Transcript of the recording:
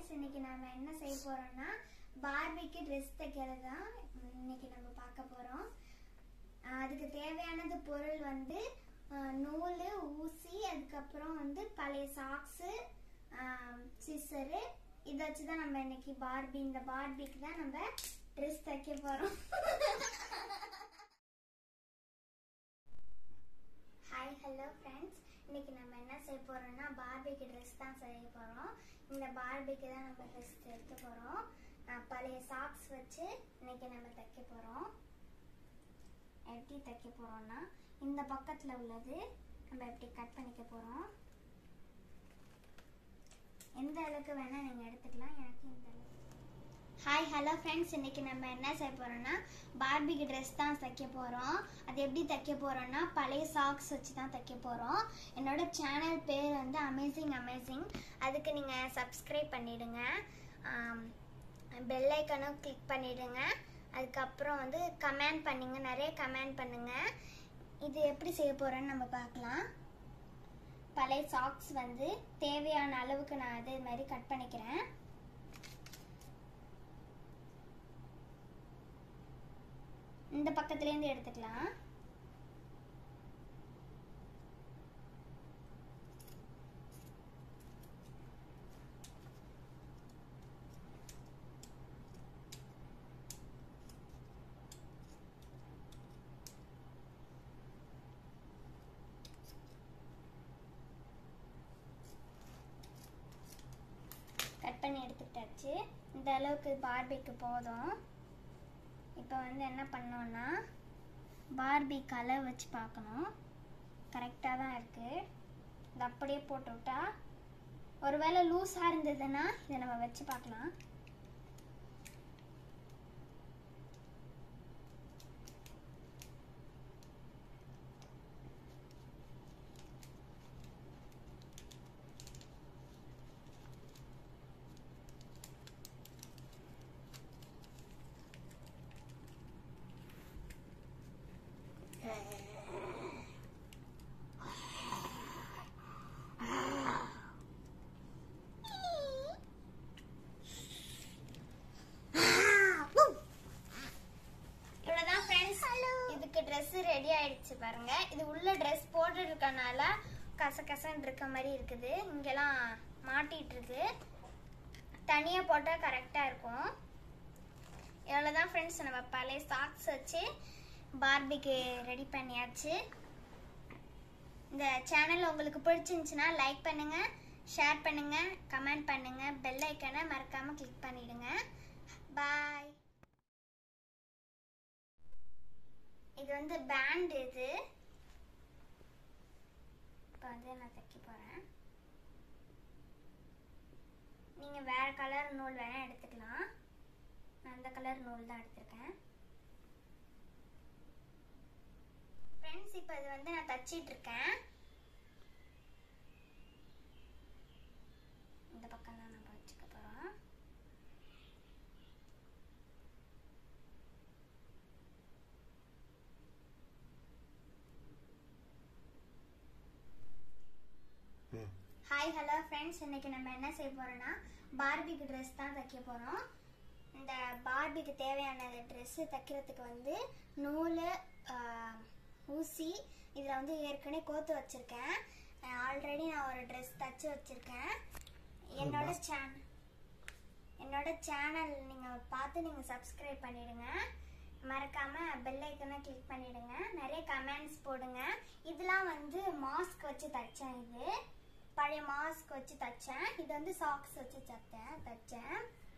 friends இன்னைக்கு நாம என்ன செய்ய போறோம்னா பார்பிக்கு ட்ரெஸ் தைக்கிறது தான் இன்னைக்கு நம்ம பார்க்க போறோம் ஆஹ் அதுக்கு தேவையானது பொருள் வந்து ஆஹ் நூல் ஊசி அதுக்கப்புறம் வந்து பழைய சாக்ஸு சிசரு இதை வச்சு தான் நம்ம இன்னைக்கு பார்பி இந்த பார்பிக்கு தான் நம்ம ட்ரெஸ் தைக்க போறோம் ஹாய் ஹலோ ஃப்ரெண்ட்ஸ் இன்னைக்கு நம்ம என்ன செய்ய போறோம்னா பார்பிக்கு ட்ரெஸ் தான் செய்ய போறோம் இந்த பார்பிக்கு தான் நம்ம ட்ரெஸ் தைக்க போறோம் அஹ் பழைய சாக்ஸ் வச்சு இன்னைக்கு நம்ம தைக்க போறோம் எப்படி தைக்க போறோம்னா இந்த பக்கத்துல உள்ளது நம்ம எப்படி கட் பண்ணிக்க போறோம் எந்த அளவுக்கு வேணா நீங்க எடுத்துக்கலாம் எனக்கு இந்த அளவுக்கு ஹாய் ஹலோ ஃப்ரெண்ட்ஸ் இன்னைக்கு நம்ம என்ன செய்ய போறோம்னா பார்பிக்கு ட்ரெஸ் தான் தைக்க போறோம் அது எப்படி தைக்க போறோம்னா பழைய சாக்ஸ் வச்சு தான் தைக்க போறோம் என்னோட சேனல் பேர் வந்து அமேசிங் அமேசிங் அதுக்கு நீங்க சப்ஸ்கிரைப் பண்ணிடுங்க பெல் ஐக்கனும் கிளிக் பண்ணிடுங்க அதுக்கப்புறம் வந்து கமெண்ட் பண்ணுங்க நிறைய கமெண்ட் பண்ணுங்க இது எப்படி செய்ய போறேன்னு நம்ம பார்க்கலாம் பழைய சாக்ஸ் வந்து தேவையான அளவுக்கு நான் அதே மாதிரி கட் பண்ணிக்கிறேன் இந்த பக்கத்துலேருந்து எடுத்துக்கலாம் கட் பண்ணி எடுத்துக்கிட்டாச்சு இந்த அளவுக்கு பார்பிக்கு போதும் இப்போ வந்து என்ன பண்ணோம்னா பார்பி கலர் வச்சு பார்க்கணும் கரெக்டாக தான் இருக்குது இது அப்படியே போட்டு விட்டா ஒருவேளை லூஸாக இருந்ததுன்னா இதை நம்ம வச்சு பார்க்கலாம் இவ்வளவுதான் ஃப்ரெண்ட்ஸ் இதுக்கு Dress ரெடி ஆயிடுச்சு பாருங்க இது உள்ள Dress போட்டு இருக்கனால கசகசன்னு இருக்க மாதிரி இருக்குது இங்கெல்லாம் மாட்டிட்டு இருக்கு தனியா போட்டா கரெக்டா இருக்கும் இவ்வளவுதான் ஃப்ரெண்ட்ஸ் நம்ம பழைய சாக்ஸ் வச்சு பார்பிக்கு ரெடி பண்ணியாச்சு இந்த சேனல் உங்களுக்கு பிடிச்சிருந்துச்சுன்னா லைக் பண்ணுங்க ஷேர் பண்ணுங்க கமெண்ட் பண்ணுங்க பெல் ஐக்கனை மறக்காம கிளிக் பண்ணிடுங்க பாய் இது வந்து பேண்ட் இது இப்போ வந்து நான் தைக்க போறேன் நீங்க வேற கலர் நூல் வேணா எடுத்துக்கலாம் நான் அந்த கலர் நூல் தான் எடுத்திருக்கேன் ஃப்ரெண்ட்ஸ் இப்போ இது வந்து நான் தச்சிட்டு இருக்கேன் இந்த பக்கம் தான் நம்ம வச்சுக்க போறோம் ஹாய் ஹலோ ஃப்ரெண்ட்ஸ் இன்னைக்கு நம்ம என்ன செய்ய போறோம்னா பார்பிக்கு ட்ரெஸ் தான் தைக்க போறோம் இந்த பார்பிக்கு தேவையான ட்ரெஸ் தைக்கிறதுக்கு வந்து நூல் ஆஹ், ஊசி இதில் வந்து ஏற்கனவே கோத்து வச்சிருக்கேன் ஆல்ரெடி நான் ஒரு ட்ரெஸ் தச்சு வச்சிருக்கேன் என்னோட சேனல் என்னோட சேனல் நீங்கள் பார்த்து நீங்கள் சப்ஸ்கிரைப் பண்ணிடுங்க மறக்காம பெல் ஐக்கனை கிளிக் பண்ணிடுங்க நிறைய கமெண்ட்ஸ் போடுங்க இதெல்லாம் வந்து மாஸ்க் வச்சு தச்சேன் இது பழைய மாஸ்க் வச்சு தச்சேன் இது வந்து சாக்ஸ் வச்சு தச்சேன் தச்சேன்